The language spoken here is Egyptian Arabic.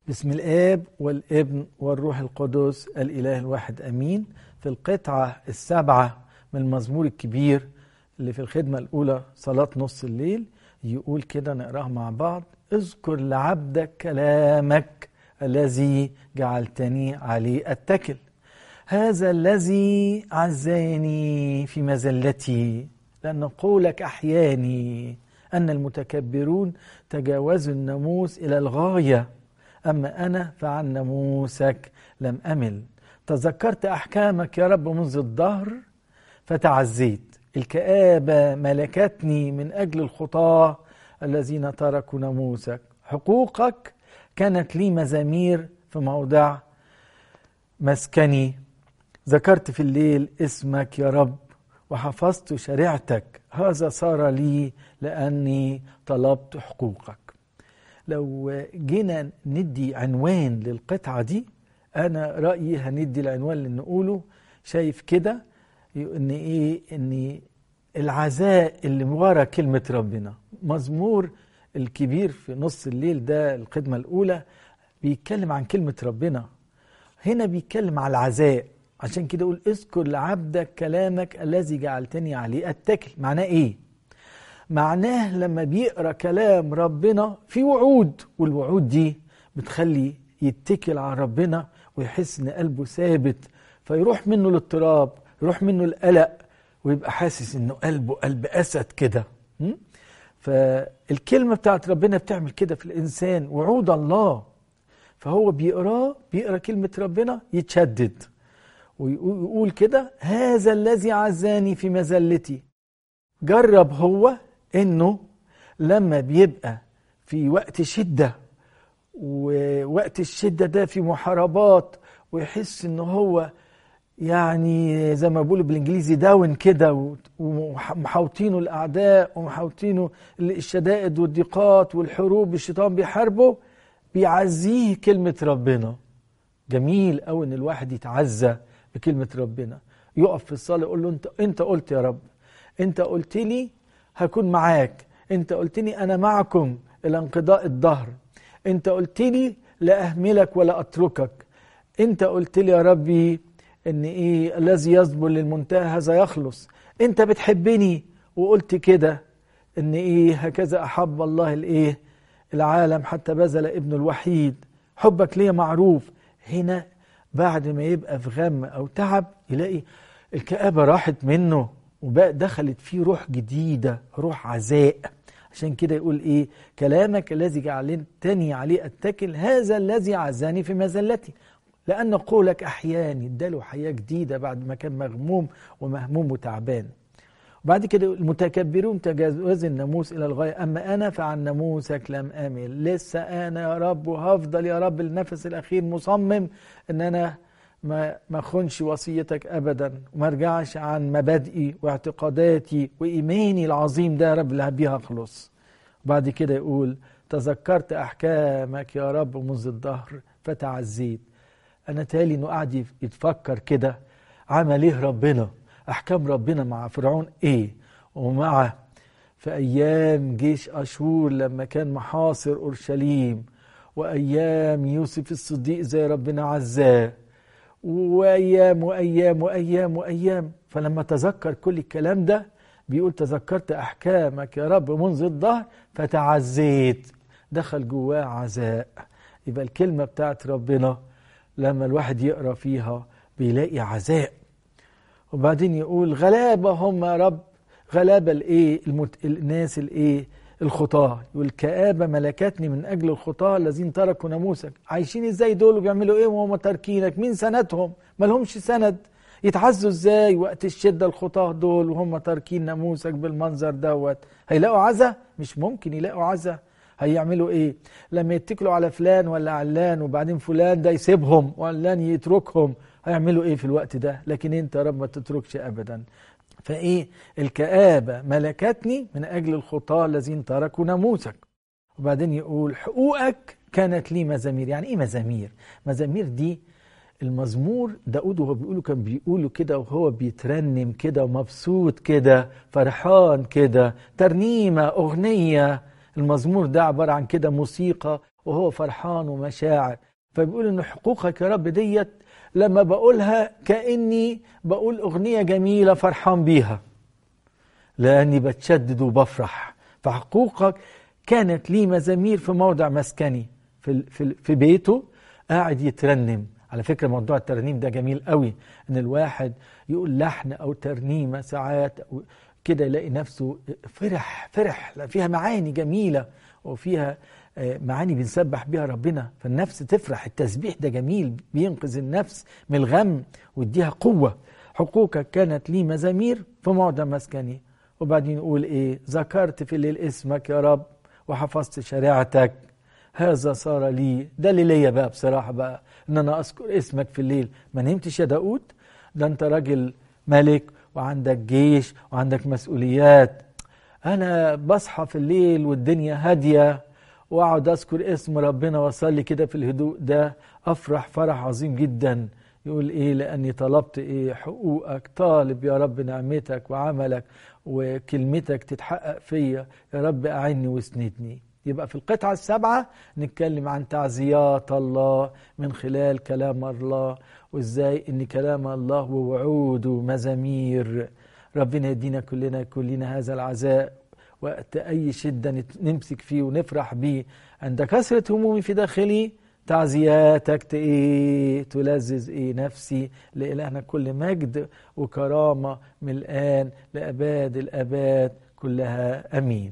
بسم الآب والابن والروح القدس الإله الواحد أمين في القطعة السابعة من المزمور الكبير اللي في الخدمة الأولى صلاة نص الليل يقول كده نقراها مع بعض اذكر لعبدك كلامك الذي جعلتني عليه أتكل هذا الذي عزاني في مزلتي لأن قولك أحياني أن المتكبرون تجاوزوا الناموس إلى الغاية أما أنا فعن ناموسك لم أمل تذكرت أحكامك يا رب منذ الدهر فتعزيت الكآبة ملكتني من أجل الخطاة الذين تركوا ناموسك حقوقك كانت لي مزامير في موضع مسكني ذكرت في الليل اسمك يا رب وحفظت شريعتك هذا صار لي لأني طلبت حقوقك لو جينا ندي عنوان للقطعة دي أنا رأيي هندي العنوان اللي نقوله شايف كده إن إيه إن العزاء اللي ورا كلمة ربنا مزمور الكبير في نص الليل ده الخدمة الأولى بيتكلم عن كلمة ربنا هنا بيتكلم على العزاء عشان كده يقول اذكر لعبدك كلامك الذي جعلتني عليه اتكل معناه ايه معناه لما بيقرا كلام ربنا في وعود والوعود دي بتخلي يتكل على ربنا ويحس ان قلبه ثابت فيروح منه الاضطراب يروح منه القلق ويبقى حاسس انه قلبه قلب اسد كده فالكلمه بتاعت ربنا بتعمل كده في الانسان وعود الله فهو بيقراه بيقرا كلمه ربنا يتشدد ويقول كده هذا الذي عزاني في مزلتي جرب هو انه لما بيبقى في وقت شده ووقت الشده ده في محاربات ويحس ان هو يعني زي ما بيقولوا بالانجليزي داون كده ومحاوطينه الاعداء ومحاوطينه الشدائد والضيقات والحروب الشيطان بيحاربه بيعزيه كلمه ربنا جميل قوي ان الواحد يتعزى بكلمه ربنا يقف في الصلاه يقول له انت انت قلت يا رب انت قلت لي هكون معاك انت قلت لي انا معكم الى انقضاء الدهر انت قلت لي لا اهملك ولا اتركك انت قلت لي يا ربي ان ايه الذي يصبر للمنتهى هذا يخلص انت بتحبني وقلت كده ان ايه هكذا احب الله الايه العالم حتى بذل ابنه الوحيد حبك ليه معروف هنا بعد ما يبقى في غم او تعب يلاقي الكآبة راحت منه وبقى دخلت فيه روح جديدة روح عزاء عشان كده يقول ايه كلامك الذي جعلتني عليه اتكل هذا الذي عزاني في مزلتي لأن قولك أحياني اداله حياة جديدة بعد ما كان مغموم ومهموم وتعبان وبعد كده المتكبرون تجاوز الناموس إلى الغاية أما أنا فعن ناموسك لم أمل لسه أنا يا رب وهفضل يا رب النفس الأخير مصمم إن أنا ما ما اخونش وصيتك ابدا وما ارجعش عن مبادئي واعتقاداتي وايماني العظيم ده يا رب اللي بيها اخلص وبعد كده يقول تذكرت احكامك يا رب منذ الدهر فتعزيت انا تالي انه قاعد يتفكر كده عمل ايه ربنا احكام ربنا مع فرعون ايه ومع في ايام جيش اشور لما كان محاصر اورشليم وايام يوسف الصديق زي ربنا عزاه وايام وايام وايام وايام فلما تذكر كل الكلام ده بيقول تذكرت احكامك يا رب منذ الظهر فتعزيت دخل جواه عزاء يبقى الكلمه بتاعت ربنا لما الواحد يقرا فيها بيلاقي عزاء وبعدين يقول غلابه هم يا رب غلابه الايه المت... الناس الايه الخطاه يقول كآبة ملكتني من أجل الخطاه الذين تركوا ناموسك عايشين ازاي دول وبيعملوا ايه وهم تاركينك مين سندهم ما لهمش سند يتعزوا ازاي وقت الشدة الخطاه دول وهم تاركين ناموسك بالمنظر دوت هيلاقوا عزا مش ممكن يلاقوا عزا هيعملوا ايه لما يتكلوا على فلان ولا علان وبعدين فلان ده يسيبهم وعلان يتركهم هيعملوا ايه في الوقت ده لكن انت يا رب ما تتركش ابدا فايه الكآبة ملكتني من اجل الخطاة الذين تركوا ناموسك وبعدين يقول حقوقك كانت لي مزامير يعني ايه مزامير مزامير دي المزمور داود وهو بيقوله كان بيقوله كده وهو بيترنم كده ومبسوط كده فرحان كده ترنيمة أغنية المزمور ده عبارة عن كده موسيقى وهو فرحان ومشاعر فبيقول ان حقوقك يا رب ديت لما بقولها كاني بقول اغنيه جميله فرحان بيها لاني بتشدد وبفرح فحقوقك كانت لي مزامير في موضع مسكني في في في بيته قاعد يترنم على فكره موضوع الترنيم ده جميل قوي ان الواحد يقول لحن او ترنيمه ساعات أو كده يلاقي نفسه فرح فرح فيها معاني جميله وفيها معاني بنسبح بيها ربنا فالنفس تفرح التسبيح ده جميل بينقذ النفس من الغم ويديها قوة حقوقك كانت لي مزامير في معظم مسكني وبعدين يقول ايه ذكرت في الليل اسمك يا رب وحفظت شريعتك هذا صار لي ده اللي ليا بقى بصراحة بقى ان انا اذكر اسمك في الليل ما نمتش يا داود ده انت راجل ملك وعندك جيش وعندك مسؤوليات انا بصحى في الليل والدنيا هاديه واقعد اذكر اسم ربنا واصلي كده في الهدوء ده افرح فرح عظيم جدا يقول ايه لاني طلبت ايه حقوقك طالب يا رب نعمتك وعملك وكلمتك تتحقق فيا يا رب اعني واسندني يبقى في القطعة السبعة نتكلم عن تعزيات الله من خلال كلام الله وازاي ان كلام الله ووعوده مزامير ربنا يدينا كلنا كلنا هذا العزاء وقت أي شدة نمسك فيه ونفرح بيه عند كثرة همومي في داخلي تعزياتك إيه تلذذ إيه نفسي لإلهنا كل مجد وكرامة من الآن لأباد الأباد كلها أمين